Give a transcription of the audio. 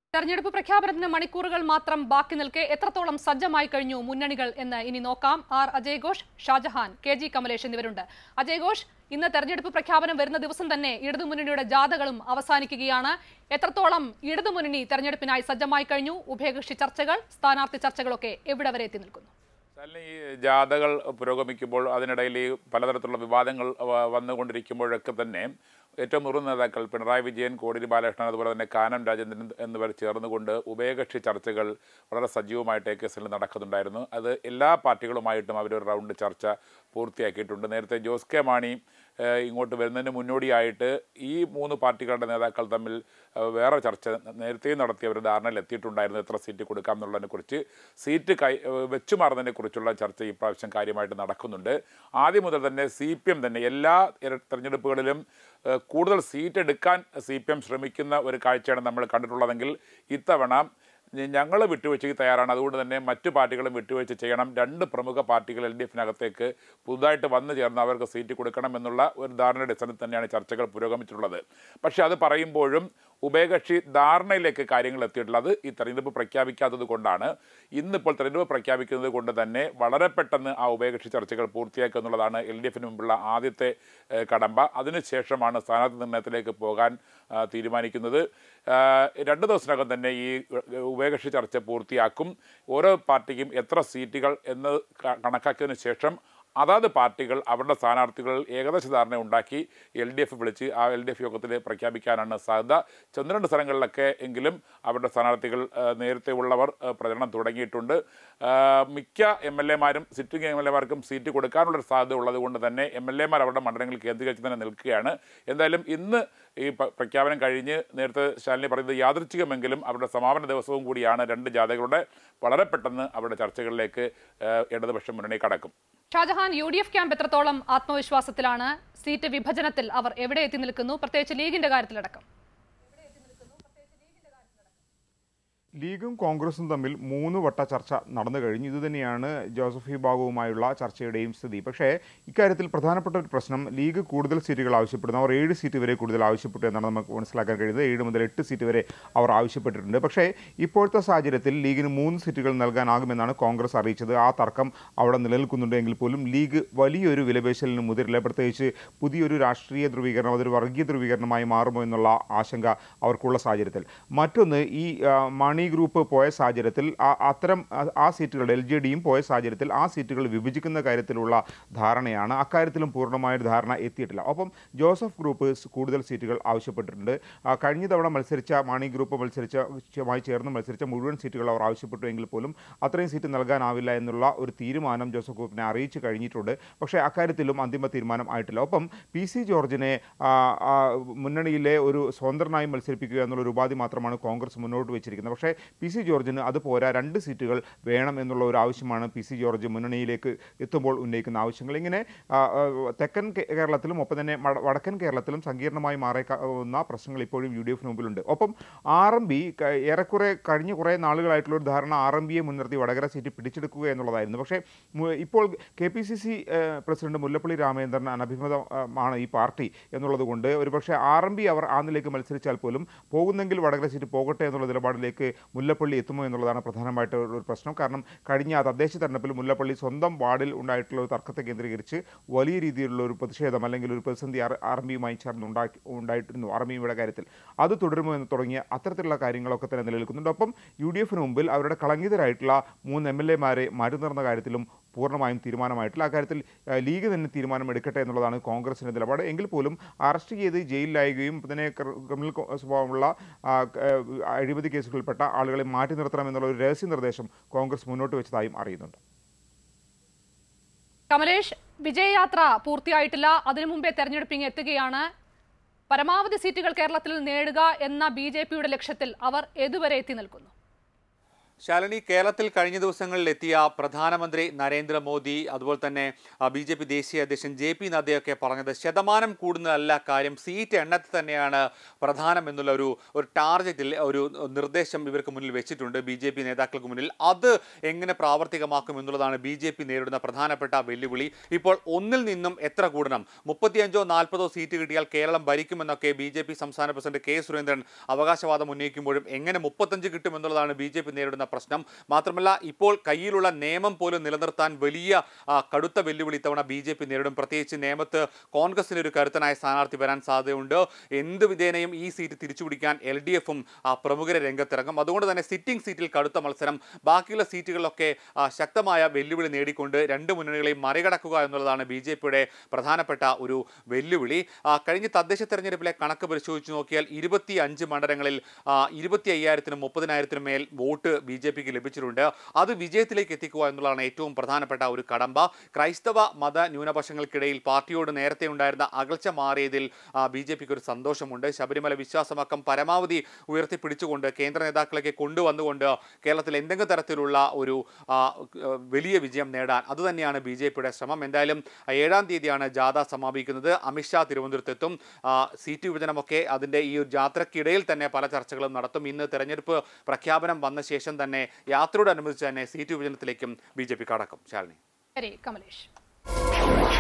തെരഞ്ഞെടുപ്പ് പ്രഖ്യാപനത്തിന് മണിക്കൂറുകൾ മാത്രം ബാക്കി നിൽക്കെ എത്രത്തോളം സജ്ജമായി കഴിഞ്ഞു മുന്നണികൾ എന്ന് ഇനി നോക്കാം R Ajay Ghosh Shajahan K G Kamalesh എന്നിവരുണ്ട് അജയ് ഘോഷ് ഇന്ന് തെരഞ്ഞെടുപ്പ് പ്രഖ്യാപനം വരുന്ന ദിവസം തന്നെ ഇടതുമുന്നണിയുടെ ജാഥകളും അവസാനിക്കുകയാണ് എത്രത്തോളം ഇടതുമുന്നണി തെരഞ്ഞെടുപ്പിനായി സജ്ജമായി കഴിഞ്ഞു ഉഭയകക്ഷി ചർച്ചകൾ സ്ഥാനാർത്ഥി ചർച്ചകളൊക്കെ എവിടെ വരെ എത്തി നിൽക്കുന്നു ശാലിനി, ഈ ജാഥകൾ പുരോഗമിക്കുമ്പോൾ അതിനിടയിൽ ഈ പലതരത്തിലുള്ള വിവാദങ്ങൾ വ- വന്നുകൊണ്ടിരിക്കുമ്പോഴൊക്കെ തന്നെ ഏറ്റവും മുതിർന്ന നേതാക്കൾ പിണറായി വിജയൻ കോടിയേരി ബാലകൃഷ്ണൻ അതുപോലെ തന്നെ കാനം രാജേന്ദ്രൻ എന്നിവർ ചേർന്നുകൊണ്ട് ഉഭയകക്ഷി ചർച്ചകൾ വളരെ സജീവമായിട്ട് എ കേസിൽ നടക്കുന്നുണ്ടായിരുന്നു അത് എല്ലാ പാർട്ടികളുമായിട്ടും അവരൊരു റൗണ്ട് ചർച്ച പൂർത്തിയാക്കിയിട്ടുണ്ട് നേരത്തെ ജോസ് കെ മാണി ഏഹ്, ഇങ്ങോട്ട് വരുന്നതിന് മുന്നോടിയായിട്ട് ഈ മൂന്ന് പാർട്ടികളുടെ നേതാക്കൾ തമ്മിൽ ഏഹ്, വേറെ ചർച്ച നേരത്തെ നടത്തിയ ഒരു ധാരണയിൽ എത്തിയിട്ടുണ്ടായിരുന്നു എത്ര സീറ്റ് കൊടുക്കാം എന്നുള്ളതിനെക്കുറിച്ച് സീറ്റ് കൈ ഏഹ്, വെച്ചു മാറുന്നതിനെ കുറിച്ചുള്ള ചർച്ച ഈ പ്രാവശ്യം കാര്യമായിട്ട് നടക്കുന്നുണ്ട് ആദ്യം മുതൽ തന്നെ സി പി എം തന്നെ എല്ലാ ഇര- തെരഞ്ഞെടുപ്പുകളിലും ഏഹ്, കൂടുതൽ സീറ്റ് എടുക്കാൻ സി പി എം ശ്രമിക്കുന്ന ഒരു കാഴ്ചയാണ് നമ്മൾ കണ്ടിട്ടുള്ളതെങ്കിൽ ഇത്തവണ ഞങ്ങൾ വിട്ടുവീഴ്ചയ്ക്ക് തയ്യാറാണ് അതുകൊണ്ട് തന്നെ മറ്റു പാർട്ടികളും വിട്ടുവീഴ്ച ചെയ്യണം രണ്ട് പ്രമുഖ പാർട്ടികൾ എൽ ഡി എഫിനകത്തേക്ക് പുതുതായിട്ട് വന്നു ചേർന്ന് അവർക്ക് സീറ്റ് കൊടുക്കണം എന്നുള്ള ഒരു ധാരണയുടെ അടിസ്ഥാനത്തിൽ തന്നെയാണ് ചർച്ചകൾ പുരോഗമിച്ചിട്ടുള്ളത് പക്ഷേ അത് പറയുമ്പോഴും ഉഭയകക്ഷി ധാരണയിലേക്ക് കാര്യങ്ങൾ എത്തിയിട്ടുള്ളത് ഈ തെരഞ്ഞെടുപ്പ് പ്രഖ്യാപിക്കാത്തത് കൊണ്ടാണ് ഇന്നിപ്പോൾ തെരഞ്ഞെടുപ്പ് പ്രഖ്യാപിക്കുന്നത് കൊണ്ട് തന്നെ വളരെ പെട്ടെന്ന് ആ ഉഭയകക്ഷി ചർച്ചകൾ പൂർത്തിയാക്കുക എന്നുള്ളതാണ് എൽ ഡി എഫിന് മുമ്പുള്ള ആദ്യത്തെ ഏഹ്, കടമ്പ അതിനുശേഷമാണ് സ്ഥാനാർത്ഥി നിർണയത്തിലേക്ക് പോകാൻ ആ, തീരുമാനിക്കുന്നത് ആ, രണ്ട് ദിവസത്തിനകം തന്നെ ഈ ഏഹ്, ഉഭയകക്ഷി ചർച്ച പൂർത്തിയാക്കും ഓരോ പാർട്ടിക്കും എത്ര സീറ്റുകൾ എന്ന് ക- കണക്കാക്കിയതിനു ശേഷം അതാത് പാർട്ടികൾ അവരുടെ സ്ഥാനാർത്ഥികൾ ഏകദേശ ധാരണ ഉണ്ടാക്കി എൽ ഡി എഫ് വിളിച്ച് ആ എൽ ഡി എഫ് യോഗത്തിൽ പ്രഖ്യാപിക്കാനാണ് സാധ്യത ഒന്ന് രണ്ട് സ്ഥലങ്ങളിലൊക്കെ എങ്കിലും അവരുടെ സ്ഥാനാർത്ഥികൾ ആ, നേരത്തെ ഉള്ളവർ ആ, പ്രചരണം തുടങ്ങിയിട്ടുണ്ട് ആ, മിക്ക എം എൽ എമാരും സിറ്റിംഗ് എം എൽ എമാർക്കും സീറ്റ് കൊടുക്കാനുള്ളൊരു സാധ്യത ഉള്ളത് കൊണ്ട് തന്നെ എം എൽ എമാർ അവരുടെ മണ്ഡലങ്ങൾ കേന്ദ്രീകരിച്ച് തന്നെ നിൽക്കുകയാണ് എന്തായാലും ഇന്ന് ഈ പ- പ്രഖ്യാപനം കഴിഞ്ഞ് നേരത്തെ ശാലിനി പറയുന്നത് യാദൃച്ഛികമെങ്കിലും അവരുടെ സമാപന ദിവസവും കൂടിയാണ് രണ്ട് ജാഥകളുടെ വളരെ പെട്ടെന്ന് അവരുടെ ചർച്ചകളിലേക്ക് ആ, ഇടതുപക്ഷം മുന്നണി കടക്കും Shajahan U D F camp എത്രത്തോളം ആത്മവിശ്വാസത്തിലാണ് സീറ്റ് വിഭജനത്തിൽ അവർ എവിടെ എത്തി നിൽക്കുന്നു പ്രത്യേകിച്ച് ലീഗിന്റെ കാര്യത്തിലടക്കം ലീഗും കോൺഗ്രസും തമ്മിൽ മൂന്ന് വട്ട ചർച്ച നടന്നു കഴിഞ്ഞു ഇതുതന്നെയാണ് ജോസഫ് വിഭാഗവുമായുള്ള ചർച്ചയുടെയും സ്ഥിതി പക്ഷേ ഇക്കാര്യത്തിൽ പ്രധാനപ്പെട്ട ഒരു പ്രശ്നം ലീഗ് കൂടുതൽ സീറ്റുകൾ ആവശ്യപ്പെടുന്നു അവർ ഏഴ് സീറ്റ് വരെ കൂടുതൽ ആവശ്യപ്പെട്ടു എന്നാണ് നമുക്ക് മനസ്സിലാക്കാൻ കഴിയുന്നത് ഏഴ് മുതൽ എട്ട് സീറ്റ് വരെ അവർ ആവശ്യപ്പെട്ടിട്ടുണ്ട് പക്ഷേ ഇപ്പോഴത്തെ സാഹചര്യത്തിൽ ലീഗിന് മൂന്ന് സീറ്റുകൾ നൽകാനാകുമെന്നാണ് കോൺഗ്രസ് അറിയിച്ചത് ആ തർക്കം അവിടെ നിലനിൽക്കുന്നുണ്ട് എങ്കിൽ പോലും ലീഗ് വലിയൊരു വിലപേശലിന് മുതിരില്ല പ്രത്യേകിച്ച് പുതിയൊരു രാഷ്ട്രീയ ധ്രുവീകരണം അതൊരു വർഗീയ ധ്രുവീകരണമായി മാറുമോ എന്നുള്ള ആശങ്ക അവർക്കുള്ള സാഹചര്യത്തിൽ മറ്റൊന്ന് ഈ ആ, മണി ഗ്രൂപ്പ് പോയ സാഹചര്യത്തിൽ ആ- അത്തരം ആ- ആ സീറ്റുകൾ എൽ ജെ ഡിയും പോയ സാഹചര്യത്തിൽ ആ സീറ്റുകൾ വിഭജിക്കുന്ന കാര്യത്തിലുള്ള ധാരണയാണ് അക്കാര്യത്തിലും പൂർണ്ണമായ ഒരു ധാരണ എത്തിയിട്ടില്ല ഒപ്പം ജോസഫ് ഗ്രൂപ്പ് സ് കൂടുതൽ സീറ്റുകൾ ആവശ്യപ്പെട്ടിട്ടുണ്ട് ആ, കഴിഞ്ഞ തവണ മത്സരിച്ച മാണി ഗ്രൂപ്പ് മത്സരിച്ച മായി ചേർന്ന് മത്സരിച്ച മുഴുവൻ സീറ്റുകൾ അവർ ആവശ്യപ്പെട്ടു എങ്കിൽ പോലും അത്രയും സീറ്റ് നൽകാനാവില്ല എന്നുള്ള ഒരു തീരുമാനം ജോസഫ് ഗ്രൂപ്പിനെ അറിയിച്ചു കഴിഞ്ഞിട്ടുണ്ട് പക്ഷേ അക്കാര്യത്തിലും അന്തിമ തീരുമാനം ആയിട്ടില്ല ഒപ്പം പി സി ജോർജിനെ ആ, ആ, മുന്നണിയിലെ ഒരു സ്വതന്ത്രനായി മത്സരിപ്പിക്കുക എന്നുള്ള ഒരു ഉപാധി മാത്രമാണ് കോൺഗ്രസ് മുന്നോട്ട് വെച്ചിരിക്കുന്നത് പക്ഷേ പി സി ജോർജിന് അത് പോരാ രണ്ട് സീറ്റുകൾ വേണം എന്നുള്ള ഒരു ആവശ്യമാണ് പി സി ജോർജ് മുന്നണിയിലേക്ക് എത്തുമ്പോൾ ഉന്നയിക്കുന്ന ആവശ്യങ്ങൾ ഇങ്ങനെ ആ, ആ, തെക്കൻ കേ- കേരളത്തിലും ഒപ്പം തന്നെ മട- വടക്കൻ കേരളത്തിലും സങ്കീർണമായി മാറിയേക്കാവുന്ന പ്രശ്നങ്ങൾ ഇപ്പോഴും യു ഡി എഫിന് മുമ്പിലുണ്ട് ഒപ്പം ആർ എം ബി ഏറെക്കുറെ കഴിഞ്ഞ കുറേ നാളുകളായിട്ടുള്ള ഒരു ധാരണ ആർ എം ബിയെ മുൻനിർത്തി വടകര സീറ്റ് പിടിച്ചെടുക്കുക എന്നുള്ളതായിരുന്നു പക്ഷേ മു- ഇപ്പോൾ K P C C president Mullappally Ramachandran അനഭിമതമാണ് ഈ പാർട്ടി എന്നുള്ളത് കൊണ്ട് ഒരുപക്ഷെ ആർ എം ബി അവർ ആ നിലയ്ക്ക് മത്സരിച്ചാൽ പോലും പോകുന്നെങ്കിൽ വടകര സീറ്റ് പോകട്ടെ എന്നുള്ള നിലപാടിലേക്ക് മുല്ലപ്പള്ളി എത്തുമോ എന്നുള്ളതാണ് പ്രധാനമായിട്ട് ഒരു പ്രശ്നം കാരണം കഴിഞ്ഞ തദ്ദേശ തെരഞ്ഞെടുപ്പിൽ മുല്ലപ്പള്ളി സ്വന്തം വാർഡിൽ ഉണ്ടായിട്ടുള്ള ഒരു തർക്കത്തെ കേന്ദ്രീകരിച്ച് വലിയ രീതിയിലുള്ള ഒരു പ്രതിഷേധം അല്ലെങ്കിൽ ഒരു പ്രതിസന്ധി ആർ ആർ എം ബിയുമായി ചേർന്ന് ഉണ്ടാക്കി ഉണ്ടായിട്ടിരുന്നു ആർ എം ബിയുടെ കാര്യത്തിൽ അത് തുടരുമോ എന്ന് തുടങ്ങിയ അത്തരത്തിലുള്ള കാര്യങ്ങളൊക്കെ തന്നെ നിലനിൽക്കുന്നുണ്ട് ഒപ്പം യു ഡി എഫിന് മുമ്പിൽ അവരുടെ കളങ്കിതരായിട്ടുള്ള മൂന്ന് എം എൽ എമാരെ മാറ്റി നിർന്ന കാര്യത്തിലും പൂർണ്ണമായും തീരുമാനമായിട്ടില്ല അക്കാര്യത്തിൽ ആ, ലീഗ് തന്നെ തീരുമാനം എടുക്കട്ടെ എന്നുള്ളതാണ് കോൺഗ്രസിൻ്റെ നിലപാട് എങ്കിൽ പോലും അറസ്റ്റ് ചെയ്ത് ജയിലിലായുകയും ഇതിനെ ക്രി- ക്രിമിനൽ കോ- സ്വഭാവമുള്ള ആ, ക- ആ, അഴിമതി കേസുകളിൽപ്പെട്ട ആളുകളെ മാറ്റി നിർത്തണമെന്നുള്ള ഒരു രഹസ്യ നിർദ്ദേശം കോൺഗ്രസ് മുന്നോട്ട് വെച്ചതായും അറിയുന്നുണ്ട് കമലേഷ് വിജയയാത്ര പൂർത്തിയായിട്ടില്ല അതിനു മുമ്പേ തെരഞ്ഞെടുപ്പിങ് എത്തുകയാണ് പരമാവധി സീറ്റുകൾ കേരളത്തിൽ നേടുക എന്ന ബി ജെ പിയുടെ ലക്ഷ്യത്തിൽ അവർ ഏതുവരെ എത്തി നിൽക്കുന്നു ശാലിനി കേരളത്തിൽ കഴിഞ്ഞ ദിവസങ്ങളിൽ എത്തിയ പ്രധാനമന്ത്രി നരേന്ദ്രമോദി അതുപോലെ തന്നെ ബി ജെ പി ദേശീയ അധ്യക്ഷൻ ജെ പി നദ്ദയൊക്കെ പറഞ്ഞത് ശതമാനം കൂടുന്നതല്ല കാര്യം സീറ്റ് എണ്ണത്തിൽ തന്നെയാണ് പ്രധാനം എന്നുള്ള ഒരു ഒരു ടാർഗറ്റിൽ ഒരു നിർദ്ദേശം ഇവർക്ക് മുന്നിൽ വെച്ചിട്ടുണ്ട് ബി ജെ പി നേതാക്കൾക്ക് മുന്നിൽ അത് എങ്ങനെ പ്രാവർത്തികമാക്കും എന്നുള്ളതാണ് ബി ജെ പി നേരിടുന്ന പ്രധാനപ്പെട്ട വെല്ലുവിളി ഇപ്പോൾ ഒന്നിൽ നിന്നും എത്ര കൂടണം മുപ്പത്തിയഞ്ചോ നാൽപ്പതോ സീറ്റ് കിട്ടിയാൽ കേരളം ഭരിക്കുമെന്നൊക്കെ ബി ജെ പി സംസ്ഥാന പ്രസിഡന്റ് കെ സുരേന്ദ്രൻ അവകാശവാദം ഉന്നയിക്കുമ്പോഴും എങ്ങനെ മുപ്പത്തഞ്ച് കിട്ടുമെന്നുള്ളതാണ് ബി ജെ പി നേരിടുന്ന പ്രശ്നം മാത്രമല്ല ഇപ്പോൾ കയ്യിലുള്ള നിയമം പോലും നിലനിർത്താൻ വലിയ ആ, കടുത്ത വെല്ലുവിളി ഇത്തവണ ബി ജെ പി നേരിടും പ്രത്യേകിച്ച് നേമത്ത് കോൺഗ്രസിന് ഒരു കരുത്തനായ സ്ഥാനാർത്ഥി വരാൻ സാധ്യതയുണ്ട് എന്ത് വിധേനയും ഈ സീറ്റ് തിരിച്ചുപിടിക്കാൻ എൽ ഡി എഫും പ്രമുഖരെ രംഗത്തിറങ്ങും അതുകൊണ്ട് തന്നെ സിറ്റിംഗ് സീറ്റിൽ കടുത്ത മത്സരം ബാക്കിയുള്ള സീറ്റുകളിലൊക്കെ ആ, ശക്തമായ വെല്ലുവിളി നേടിക്കൊണ്ട് രണ്ട് മുന്നണികളെയും മറികടക്കുക എന്നുള്ളതാണ് ബി ജെ പിയുടെ പ്രധാനപ്പെട്ട ഒരു വെല്ലുവിളി ആ, കഴിഞ്ഞ തദ്ദേശ തെരഞ്ഞെടുപ്പിലെ കണക്ക് പരിശോധിച്ച് നോക്കിയാൽ ഇരുപത്തി അഞ്ച് മണ്ഡലങ്ങളിൽ ആ, ഇരുപത്തി അയ്യായിരത്തിനും മുപ്പതിനായിരത്തിനും മേൽ വോട്ട് ബി ജെ പിക്ക് ലഭിച്ചിട്ടുണ്ട് അത് വിജയത്തിലേക്ക് എത്തിക്കുക എന്നുള്ളതാണ് ഏറ്റവും പ്രധാനപ്പെട്ട ഒരു കടമ്പ ക്രൈസ്തവ മത ന്യൂനപക്ഷങ്ങൾക്കിടയിൽ പാർട്ടിയോട് നേരത്തെ ഉണ്ടായിരുന്ന അകൽച്ച മാറിയതിൽ ബി ജെ പിക്ക് ഒരു സന്തോഷമുണ്ട് ശബരിമല വിശ്വാസമക്കം പരമാവധി ഉയർത്തിപ്പിടിച്ചുകൊണ്ട് കേന്ദ്ര നേതാക്കളൊക്കെ കൊണ്ടുവന്നുകൊണ്ട് കേരളത്തിൽ എന്തെങ്കിലും തരത്തിലുള്ള ഒരു ആ, ഏഹ്, വലിയ വിജയം നേടാൻ അതുതന്നെയാണ് ബി ജെ പിയുടെ ശ്രമം എന്തായാലും ഏഴാം തീയതിയാണ് ജാഥ സമാപിക്കുന്നത് അമിത്ഷാ തിരുവനന്തപുരത്തെത്തും ആ, സീറ്റ് വിഭജനമൊക്കെ അതിൻ്റെ ഈ ഒരു യാത്രക്കിടയിൽ തന്നെ പല ചർച്ചകളും നടത്തും ഇന്ന് തെരഞ്ഞെടുപ്പ് പ്രഖ്യാപനം വന്ന ശേഷം തന്നെ യാത്രയോടനുബന്ധിച്ച് തന്നെ സീറ്റ് വിഭജനത്തിലേക്കും ബി ജെ പി കടക്കും ശാലിനി ശരി കമലേഷ്